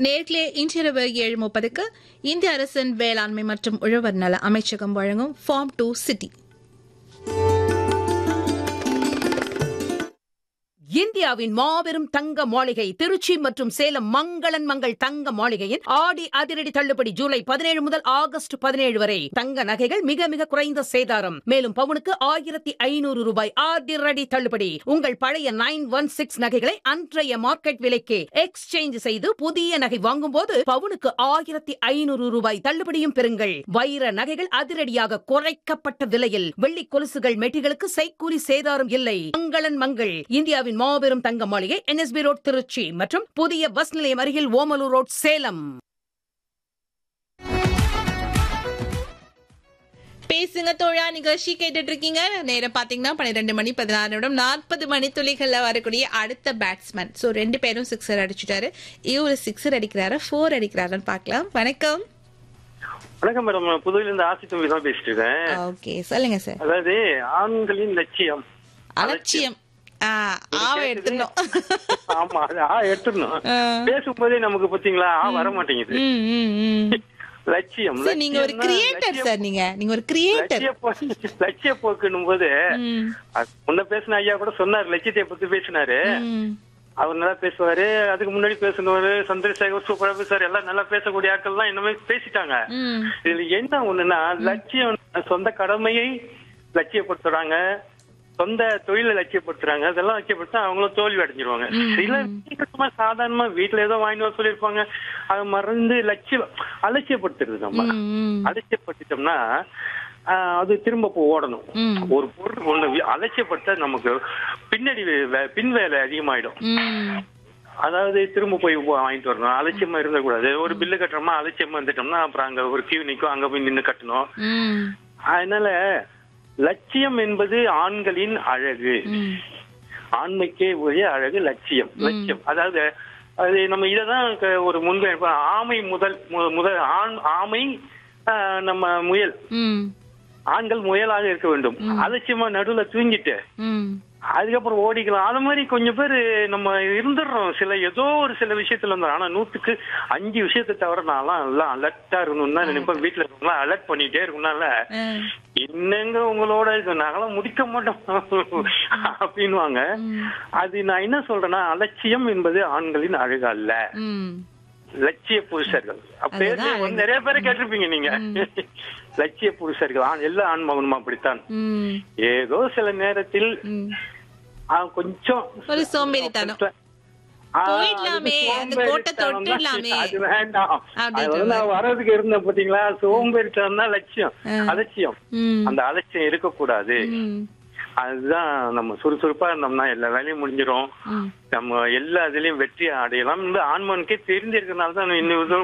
நேர்களே இன்றிரவு ஏழு முப்பதுக்கு இந்திய அரசின் வேளாண்மை மற்றும் உழவர் நல அமைச்சகம் வழங்கும் ஃபார்ம் டு சிட்டி இந்தியாவின் மாபெரும் தங்க மாளிகை திருச்சி மற்றும் சேலம் மங்களன் மங்கள் தங்க மாளிகையின் ஆடி அதிரடி தள்ளுபடி ஜூலை பதினேழு முதல் ஆகஸ்ட் பதினேழு வரை தங்க நகைகள் மிக மிக குறைந்த சேதாரம் மேலும் பவுனுக்கு ஆயிரத்தி ஐநூறு ரூபாய் அதிரடி தள்ளுபடி உங்கள் பழைய நைன் ஒன் சிக்ஸ் நகைகளை அன்றைய மார்க்கெட் விலைக்கு எக்ஸ்சேஞ்ச் செய்து புதிய நகை வாங்கும்போது பவுனுக்கு ஆயிரத்தி ஐநூறு ரூபாய் தள்ளுபடியும் பெறுங்கள் வைர நகைகள் அதிரடியாக குறைக்கப்பட்ட விலையில் வெள்ளி கொலுசுகள் மெட்டிகளுக்கு செய்கூலி சேதாரம் இல்லை மங்களன் மங்கள் இந்தியாவின் மாபெரும் தங்க மாளிகை என்எஸ்பி ரோட் திருச்சி மற்றும் புதிய பஸ் நிலையம் அருகில் ஓமலூர் ரோட் சேலம் பேசுங்க தோழா நிகழ்ச்சி கேட்டுட்டு இருக்கீங்க நேரம் பாத்தீங்கன்னா பன்னிரெண்டு மணி பதினாறு நிமிடம் நாற்பது மணி துளிகள்ல வரக்கூடிய அடுத்த பேட்ஸ்மேன் சோ ரெண்டு பேரும் சிக்ஸர் அடிச்சுட்டாரு இவரு சிக்ஸர் அடிக்கிறாரா ஃபோர் அடிக்கிறாரான்னு பார்க்கலாம் வணக்கம் வணக்கம் மேடம் புதுவையில இருந்து ஆசி தம்பி தான் பேசிட்டு இருக்கேன் ஓகே சொல்லுங்க சார் அதாவது ஆண்களின் லட்சியம் அலட்சியம் ஆ, ஆவை எடுத்துடணும் ஆமா அது ஆ எடுத்துடணும் ஆ. பேசும்போதே நமக்கு பாத்தீங்களா ஆ வர மாட்டேங்குது ம், ம், ம். லட்சியம் சார் நீங்க ஒரு லட்சியம்னா கிரியேட்டர் லட்சியம் சார் நீங்க நீங்க ஒரு கிரியேட்டர் லட்சிய போ- லட்சிய போக்குன்னும் போது அது முன்ன பேசின ஐயா கூட சொன்னார் லட்சியத்தை பத்தி பேசினாரு அவர் நல்லா பேசுவாரு அதுக்கு முன்னாடி பேசினவரு சந்திரசேகர் சூப்பரா பேசுவாரு எல்லாம் நல்லா பேசக்கூடிய ஆட்கள் எல்லாம் இன்னுமே பேசிட்டாங்க இதுல என்ன ஒண்ணுன்னா லட்சியம் சொந்த கடமையை லட்சியப்படுத்துறாங்க சொந்த தொழிலை லட்சியப்படுத்துறாங்க அதெல்லாம் லட்சியப்படுத்தா அவங்களும் தோல்வி அடைஞ்சிருவாங்க சில விஷயங்கள் சும்மா சாதாரணமா வீட்டுல ஏதோ வாங்கிட்டு வர சொல்லியிருப்பாங்க அதை மறந்து லட்சியம் அலட்சியப்படுத்துறது நம்ம அலட்சியப்படுத்திட்டோம்னா ஆஹ், அது திரும்ப போ ஓடணும் ஒரு பொருள் ஒண்ணு வி- அலட்சியப்படுத்த நமக்கு பின்னாடி வே- பின் வேலை அதிகமாயிடும் அதாவது திரும்ப போய் வா- வாங்கிட்டு வரணும் அலட்சியமா இருந்தக்கூடாது ஒரு பில்லு கட்டுறோமா அலட்சியமா இருந்துட்டோம்னா அப்புறம் அங்க ஒரு கியூ நிக்கும் அங்க போய் நின்னு கட்டணும் அதனால லட்சியம் என்பது ஆண்களின் அழகு ஆண்மைக்கே உரிய அழகு லட்சியம் லட்சியம் அதாவது அது நம்ம இததான் க- ஒரு முன்பு ஆமை முதல் மு- முதல் ஆண் ஆமை ஆஹ், நம்ம முயல் ஆண்கள் முயலாக இருக்க வேண்டும் அலட்சியமா நடுவுல தூங்கிட்டு அதுக்கப்புறம் ஓடிக்கலாம் அது மாதிரி கொஞ்சம் பேர் நம்ம இருந்துடுறோம் சில ஏதோ ஒரு சில விஷயத்துல இருந்தோம் ஆனா நூத்துக்கு அஞ்சு விஷயத்தை தவிர நான்லாம் எல்லாம் அலர்ட்டா இருக்கணும் தான் நினைப்பேன் வீட்டுல இருக்கவங்களாம் அலர்ட் பண்ணிட்டே இருக்கணும்னால என்னங்க உங்களோட இது நாங்களாம் முடிக்க மாட்டோம் அப்படின்வாங்க அது நான் என்ன சொல்றேன்னா அலட்சியம் என்பது ஆண்களின் அழகு அல்ல லட்சிய புருஷர்கள் அப்ப அதுதான் அழகு. நிறைய பேரை கேட்டிருப்பீங்க நீங்க லட்சிய புருஷர்கள் ஆண் எல்லா ஆண் மகனும் அப்படித்தான் ஏதோ சில நேரத்தில் ஆ, கொஞ்சம் ஒரு சோம்பேறித்தனம். ஆ, போயிடலாமே, அது அந்த கோட்டை சோம்பேறித்தனம் தான். தொட்டுடலாமே. அது வேண்டாம் அப்படின்ற அது வந்து நான் மாதிரி. வர்றதுக்கு இருந்த பாத்தீங்களா சோம்பேறித்தனம் தான் லட்சியம் அலட்சியம் ம். அந்த அலட்சியம் இருக்கக்கூடாது அதுதான் நம்ம சுறுசுறுப்பா இருந்தோம்னா எல்லா வேலையும் முடிஞ்சிரும் நம்ம எல்லா இதுலயும் வெற்றி அடையலாம் இந்த ஆண்மனுக்கே தெரிஞ்சிருக்கனால தான் இன்னும்